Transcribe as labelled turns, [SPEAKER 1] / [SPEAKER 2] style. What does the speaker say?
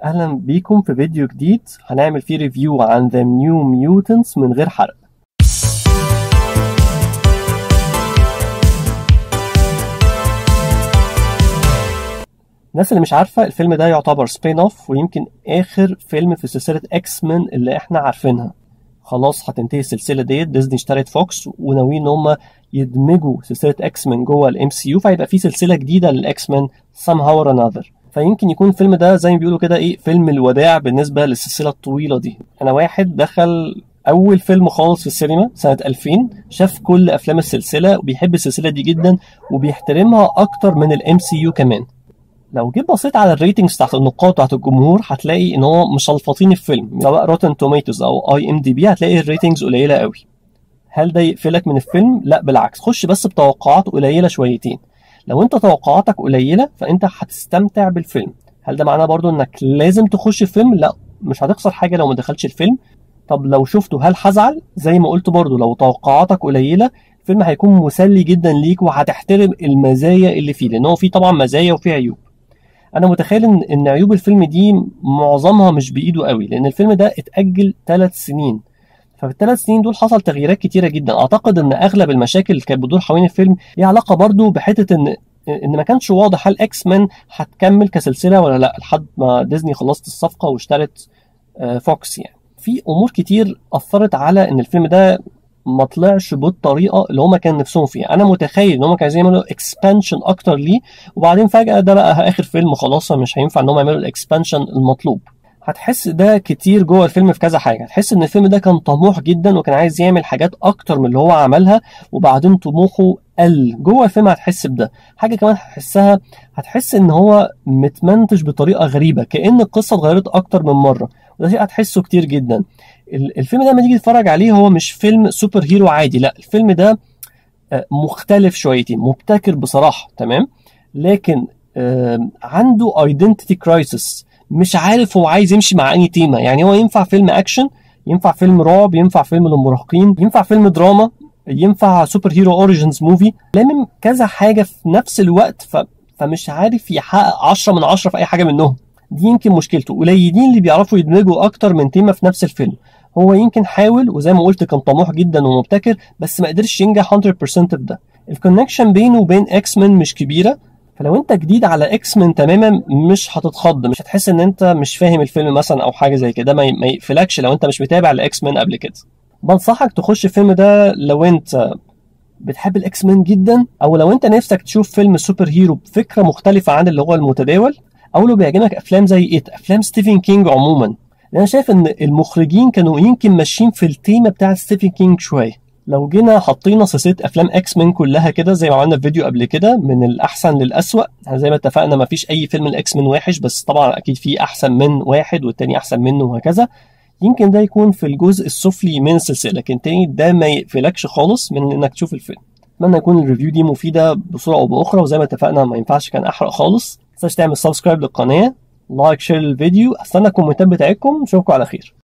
[SPEAKER 1] اهلا بيكم في فيديو جديد هنعمل فيه ريفيو عن The New Mutants من غير حرق الناس اللي مش عارفة الفيلم ده يعتبر سبين اوف ويمكن اخر فيلم في سلسلة اكس مان اللي احنا عارفينها خلاص هتنتهي السلسلة ديت ديزني اشترت فوكس وناويين ان هم يدمجوا سلسلة اكس مان جوه الام سي يو فهيبقى في سلسلة جديدة للاكس مان somehow or another فيمكن يكون الفيلم ده زي ما بيقولوا كده ايه فيلم الوداع بالنسبة للسلسلة الطويلة دي انا واحد دخل اول فيلم خالص في السينما سنة 2000 شاف كل افلام السلسلة وبيحب السلسلة دي جدا وبيحترمها اكتر من الام سي يو كمان لو جيت بصيت على الريتنجز بتاعت النقاد بتاعت الجمهور هتلاقي ان هو مشلفطين الفيلم سواء روتن توميتوز او اي ام دي بي هتلاقي الريتنجز قليله قوي هل ده يقفلك من الفيلم لا بالعكس خش بس بتوقعات قليله شويتين لو انت توقعاتك قليله فانت هتستمتع بالفيلم هل ده معناه برضو انك لازم تخش الفيلم لا مش هتخسر حاجه لو ما دخلتش الفيلم طب لو شفته هل هزعل زي ما قلت برضو لو توقعاتك قليله الفيلم هيكون مسلي جدا ليك وهتحترم المزايا اللي فيه لان هو فيه طبعا مزايا وفيه عيوب انا متخيل ان ان عيوب الفيلم دي معظمها مش بايده قوي لان الفيلم ده اتاجل ثلاث سنين ففي الثلاث سنين دول حصل تغييرات كتيره جدا اعتقد ان اغلب المشاكل اللي كانت بتدور حوالين الفيلم ليها علاقه برضو بحته ان ان ما كانش واضح هل اكس مان هتكمل كسلسله ولا لا لحد ما ديزني خلصت الصفقه واشترت فوكس يعني في امور كتير اثرت على ان الفيلم ده ما طلعش بالطريقه اللي هما كان نفسهم فيها انا متخيل ان هما كانوا عايزين يعملوا اكسبانشن اكتر ليه وبعدين فجاه ده بقى اخر فيلم خلاص مش هينفع ان هم يعملوا الاكسبانشن المطلوب هتحس ده كتير جوه الفيلم في كذا حاجه هتحس ان الفيلم ده كان طموح جدا وكان عايز يعمل حاجات اكتر من اللي هو عملها وبعدين طموحه قل جوه الفيلم هتحس بده حاجه كمان هتحسها هتحس ان هو متمنتج بطريقه غريبه كان القصه اتغيرت اكتر من مره وده شيء هتحسه كتير جدا الفيلم ده لما تيجي تتفرج عليه هو مش فيلم سوبر هيرو عادي لا الفيلم ده مختلف شويتين مبتكر بصراحه تمام لكن عنده ايدنتيتي كرايسيس مش عارف هو عايز يمشي مع انهي تيمه يعني هو ينفع فيلم اكشن ينفع فيلم رعب ينفع فيلم للمراهقين ينفع فيلم دراما ينفع سوبر هيرو اوريجينز موفي لامم كذا حاجه في نفس الوقت ف... فمش عارف يحقق 10 من 10 في اي حاجه منهم دي يمكن مشكلته قليلين اللي بيعرفوا يدمجوا اكتر من تيمه في نفس الفيلم هو يمكن حاول وزي ما قلت كان طموح جدا ومبتكر بس ما قدرش ينجح 100% في ده الكونكشن بينه وبين اكس مان مش كبيره فلو انت جديد على اكس مان تماما مش هتتخض مش هتحس ان انت مش فاهم الفيلم مثلا او حاجه زي كده ما يقفلكش لو انت مش متابع الاكس مان قبل كده بنصحك تخش الفيلم ده لو انت بتحب الاكس مان جدا او لو انت نفسك تشوف فيلم سوبر هيرو بفكره مختلفه عن اللي هو المتداول او لو بيعجبك افلام زي ايه افلام ستيفن كينج عموما انا شايف ان المخرجين كانوا يمكن ماشيين في التيمه بتاعه ستيفن كينج شويه لو جينا حطينا سلسله افلام اكس مان كلها كده زي ما عملنا في فيديو قبل كده من الاحسن للاسوأ زي ما اتفقنا ما فيش اي فيلم الاكس مان وحش بس طبعا اكيد في احسن من واحد والتاني احسن منه وهكذا يمكن ده يكون في الجزء السفلي من السلسله لكن تاني ده ما يقفلكش خالص من انك تشوف الفيلم اتمنى يكون الريفيو دي مفيده بصوره او باخرى وزي ما اتفقنا ما ينفعش كان احرق خالص ما تنساش تعمل سبسكرايب للقناه لايك شير الفيديو استنى الكومنتات بتاعتكم نشوفكم على خير